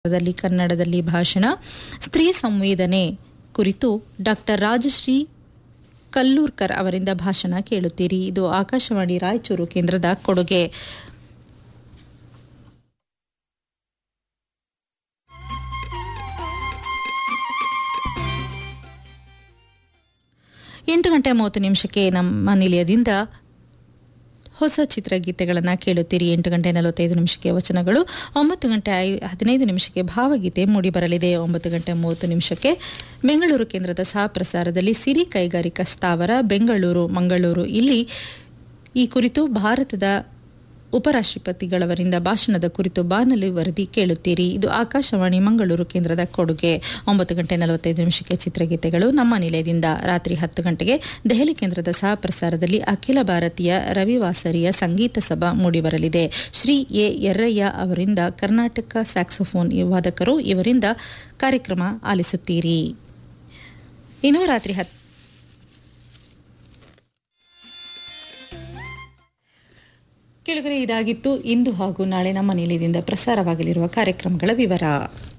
ದಲ್ಲಿ ಕನ್ನಡದಲ್ಲಿ ಭಾಷಣ ಸ್ತ್ರೀ ಸಂವೇದನೆ ಕುರಿತು ಡಾಕ್ಟರ್ ರಾಜಶ್ರೀ ಕಲ್ಲೂರ್ಕರ್ ಅವರಿಂದ ಭಾಷಣ ಕೇಳುತ್ತೀರಿ ಇದು ಆಕಾಶವಾಣಿ ರಾಯಚೂರು ಕೇಂದ್ರದ ಕೊಡುಗೆ ಎಂಟು ಗಂಟೆ ಮೂವತ್ತು ನಿಮಿಷಕ್ಕೆ ನಮ್ಮ ನಿಲಯದಿಂದ ಹೊಸ ಚಿತ್ರಗೀತೆಗಳನ್ನು ಕೇಳುತ್ತೀರಿ ಎಂಟು ಗಂಟೆ ನಲವತ್ತೈದು ನಿಮಿಷಕ್ಕೆ ವಚನಗಳು ಒಂಬತ್ತು ಗಂಟೆ ಐ ಹದಿನೈದು ನಿಮಿಷಕ್ಕೆ ಭಾವಗೀತೆ ಮೂಡಿಬರಲಿದೆ ಒಂಬತ್ತು ಗಂಟೆ ಮೂವತ್ತು ನಿಮಿಷಕ್ಕೆ ಬೆಂಗಳೂರು ಕೇಂದ್ರದ ಸಹ ಪ್ರಸಾರದಲ್ಲಿ ಸಿರಿ ಕೈಗಾರಿಕಾ ಸ್ಥಾವರ ಬೆಂಗಳೂರು ಮಂಗಳೂರು ಇಲ್ಲಿ ಈ ಕುರಿತು ಭಾರತದ ಉಪರಾಷ್ಟ್ರಪತಿಗಳವರಿಂದ ಭಾಷಣದ ಕುರಿತು ಬಾನಲಿ ವರದಿ ಕೇಳುತ್ತೀರಿ ಇದು ಆಕಾಶವಾಣಿ ಮಂಗಳೂರು ಕೇಂದ್ರದ ಕೊಡುಗೆ ಒಂಬತ್ತು ಗಂಟೆ ನಲವತ್ತೈದು ನಿಮಿಷಕ್ಕೆ ಚಿತ್ರಗೀತೆಗಳು ನಮ್ಮ ನಿಲಯದಿಂದ ರಾತ್ರಿ ಹತ್ತು ಗಂಟೆಗೆ ದೆಹಲಿ ಕೇಂದ್ರದ ಸಹ ಪ್ರಸಾರದಲ್ಲಿ ಅಖಿಲ ಭಾರತೀಯ ರವಿವಾಸರಿಯ ಸಂಗೀತ ಸಭಾ ಮೂಡಿಬರಲಿದೆ ಶ್ರೀ ಎ ಯರ್ರಯ್ಯ ಅವರಿಂದ ಕರ್ನಾಟಕ ಸ್ಯಾಕ್ಸೋಫೋನ್ ವಾದಕರು ಇವರಿಂದ ಕಾರ್ಯಕ್ರಮ ಆಲಿಸುತ್ತೀರಿ ಇನ್ನು ರಾತ್ರಿ ಹತ್ತು ಕೆಳಗಡೆ ಇದಾಗಿತ್ತು ಇಂದು ಹಾಗೂ ನಾಳೆ ನಮ್ಮ ನಿಲಯದಿಂದ ಪ್ರಸಾರವಾಗಲಿರುವ ಕಾರ್ಯಕ್ರಮಗಳ ವಿವರ